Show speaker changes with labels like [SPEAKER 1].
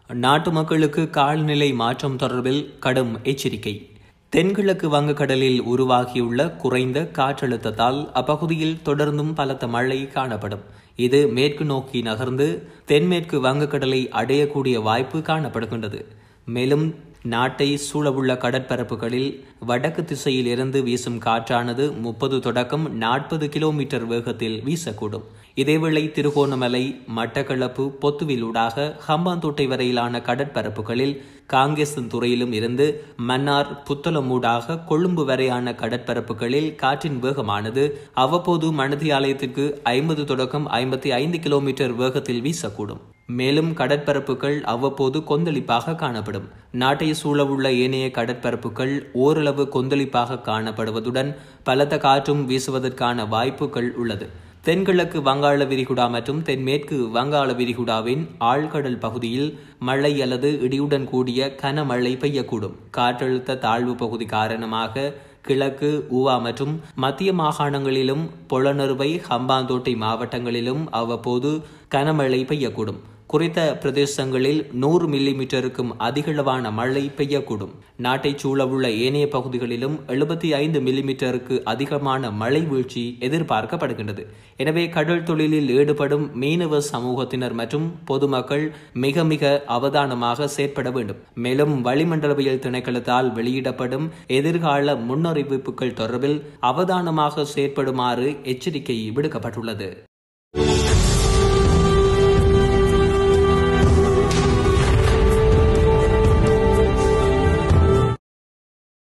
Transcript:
[SPEAKER 1] நாட்டு மக்களுக்கு காலநிலை மாற்றம் தொடர்பில் கடும் எச்சரிக்கை தென்கிழக்கு வங்கக்கடலில் உருவாகியுள்ள குறைந்த காற்றழுத்தத்தால் அப்பகுதியில் தொடர்ந்தும் பலத்த மழை காணப்படும் இது மேற்கு நோக்கி நகர்ந்து தென்மேற்கு வங்கக்கடலை அடையக்கூடிய வாய்ப்பு காணப்படுகின்றது மேலும் நாட்டை சூழவுள்ள கடற்பரப்புகளில் வடக்கு திசையில் இருந்து வீசும் காற்றானது முப்பது தொடக்கம் நாற்பது கிலோமீட்டர் வேகத்தில் வீசக்கூடும் இதேவேளை திருகோணமலை மட்டக்களப்பு பொத்துவிலூடாக ஹம்பாந்தோட்டை வரையிலான கடற்பரப்புகளில் காங்கேசன் துறையிலும் இருந்து மன்னார் புத்தளமூடாக கொழும்பு வரையான கடற்பரப்புகளில் காற்றின் வேகமானது அவ்வப்போது மனதி ஆலயத்திற்கு ஐம்பது தொடக்கம் ஐம்பத்தி ஐந்து கிலோமீட்டர் வேகத்தில் வீசக்கூடும் மேலும் கடற்பரப்புகள் அவ்வப்போது கொந்தளிப்பாக காணப்படும் நாட்டை சூழவுள்ள ஏனைய கடற்பரப்புகள் ஓரளவு கொந்தளிப்பாக காணப்படுவதுடன் பலத்த காற்றும் வீசுவதற்கான வாய்ப்புகள் உள்ளது தென்கிழக்கு வங்காள விரிகுடா மற்றும் தென்மேற்கு வங்காள விரிகுடாவின் ஆழ்கடல் பகுதியில் மழை அல்லது இடியுடன் கூடிய கனமழை பெய்யக்கூடும் காற்றழுத்த தாழ்வு பகுதி காரணமாக கிழக்கு ஊவா மற்றும் மத்திய மாகாணங்களிலும் பொலனறுவை ஹம்பாந்தோட்டை மாவட்டங்களிலும் அவ்வப்போது கனமழை பெய்யக்கூடும் குறித்த பிரதேசங்களில் நூறு மில்லி மீட்டருக்கும் அதிகளவான மழை பெய்யக்கூடும் நாட்டை சூழவுள்ள ஏனைய பகுதிகளிலும் எழுபத்தி ஐந்து மில்லிமீட்டருக்கு அதிகமான மழை வீழ்ச்சி எதிர்பார்க்கப்படுகின்றது எனவே கடல் தொழிலில் ஈடுபடும் மீனவ சமூகத்தினர் மற்றும் பொதுமக்கள் மிக மிக அவதானமாக செயற்பட வேண்டும் மேலும் வளிமண்டலவியல் திணைக்களத்தால் வெளியிடப்படும் எதிர்கால முன்னறிவிப்புகள் தொடர்பில் அவதானமாக செயற்படுமாறு எச்சரிக்கை விடுக்கப்பட்டுள்ளது